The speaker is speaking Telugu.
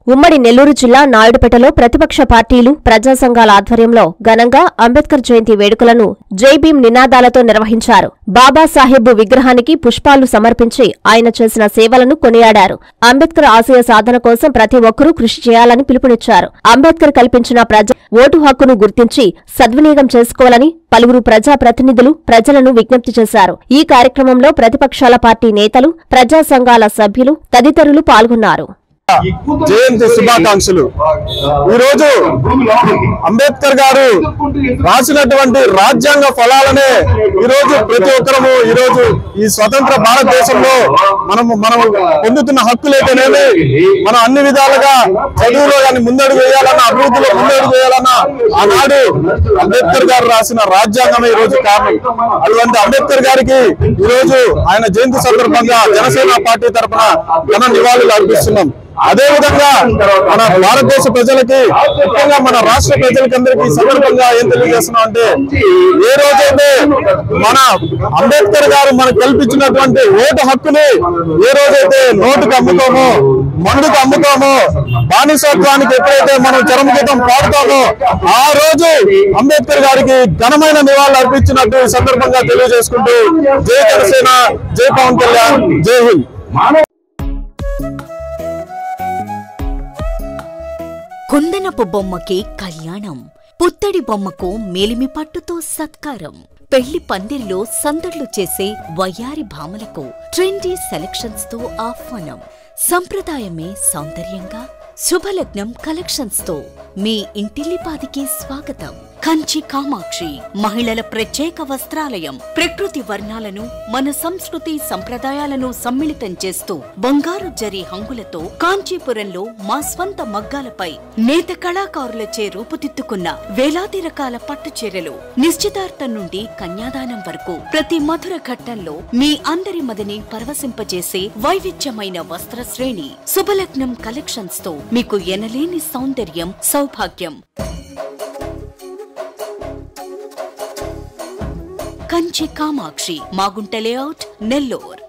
ఉమ్మడి నెల్లూరు జిల్లా నాయుడుపేటలో ప్రతిపక్ష పార్టీలు ప్రజా సంఘాల ఆధ్వర్యంలో ఘనంగా అంబేద్కర్ జయంతి వేడుకలను జై భీం నినాదాలతో నిర్వహించారు బాబాసాహెబ్ విగ్రహానికి పుష్పాలు సమర్పించి ఆయన చేసిన సేవలను కొనియాడారు అంబేద్కర్ ఆశయ సాధన కోసం ప్రతి ఒక్కరూ కృషి చేయాలని పిలుపునిచ్చారు అంబేద్కర్ కల్పించిన ప్రజా ఓటు హక్కును గుర్తించి సద్వినియోగం చేసుకోవాలని పలువురు ప్రజా ప్రతినిధులు ప్రజలను విజ్ఞప్తి చేశారు ఈ కార్యక్రమంలో ప్రతిపక్షాల పార్టీ నేతలు ప్రజా సంఘాల సభ్యులు తదితరులు పాల్గొన్నారు జయంతి శుభాకాంక్షలు ఈ రోజు అంబేద్కర్ గారు రాసినటువంటి రాజ్యాంగ ఫలాలనే ఈ రోజు ప్రతి ఒక్కరము ఈ రోజు ఈ స్వతంత్ర భారతదేశంలో మనం మనం పొందుతున్న హక్కులైతేనేమి మనం అన్ని విధాలుగా చదువులో కానీ ముందడుగు వేయాలన్నా అభివృద్ధిలో ముందడుగు వేయాలన్నా ఆనాడు అంబేద్కర్ గారు రాసిన రాజ్యాంగమే ఈ రోజు కారణం అటువంటి అంబేద్కర్ గారికి ఈ రోజు ఆయన జయంతి సందర్భంగా జనసేన పార్టీ తరఫున ఘన నివాళులు అర్పిస్తున్నాం అదే విధంగా మన భారతదేశ ప్రజలకి ముఖ్యంగా మన రాష్ట్ర ప్రజలకి అందరికీ ఈ సందర్భంగా ఏం తెలియజేస్తున్నాం అంటే ఏ రోజైతే మన అంబేద్కర్ గారు మనకు కల్పించినటువంటి ఓటు హక్కుని ఏ రోజైతే నోటుకు అమ్ముకోమో మందుకు అమ్ముకోమో బానిసత్వానికి ఎప్పుడైతే మనం చరమగీతం పాడుతామో ఆ రోజు అంబేద్కర్ గారికి ఘనమైన నివాళులు అర్పించినట్టు ఈ సందర్భంగా తెలియజేసుకుంటూ జై జనసేన జై పవన్ కళ్యాణ్ జై హింద్ కుందనపు బొమ్మకి కళ్యాణం పుత్తడి బొమ్మకు మేలిమి పట్టుతో సత్కారం పెళ్లి పందిరిలో సందడ్లు చేసే వయ్యారి భామలకు ట్రెండీ సెలక్షన్స్ తో ఆహ్వానం సంప్రదాయమే సౌందర్యంగా శుభలగ్నం కలెక్షన్స్ తో మీ ఇంటిల్లిపాదికి స్వాగతం కంచి కామాక్షి మహిళల ప్రత్యేక వస్త్రాలయం ప్రకృతి వర్ణాలను మన సంస్కృతి సంప్రదాయాలను సమ్మిళితం చేస్తూ బంగారు జరి హంగులతో కాంచీపురంలో మా స్వంత మగ్గాలపై నేత కళాకారులచే రూపుదిద్దుకున్న వేలాది రకాల పట్టు చీరలు నిశ్చితార్థం నుండి కన్యాదానం వరకు ప్రతి మధుర ఘట్టంలో మీ అందరి మదిని పరవశింపజేసే వైవిధ్యమైన వస్త్ర శ్రేణి శుభలగ్నం కలెక్షన్స్ తో మీకు ఎనలేని సౌందర్యం సౌభాగ్యం కంచి కామాక్షి మాగుంట లేఅవుట్ నెల్లూర్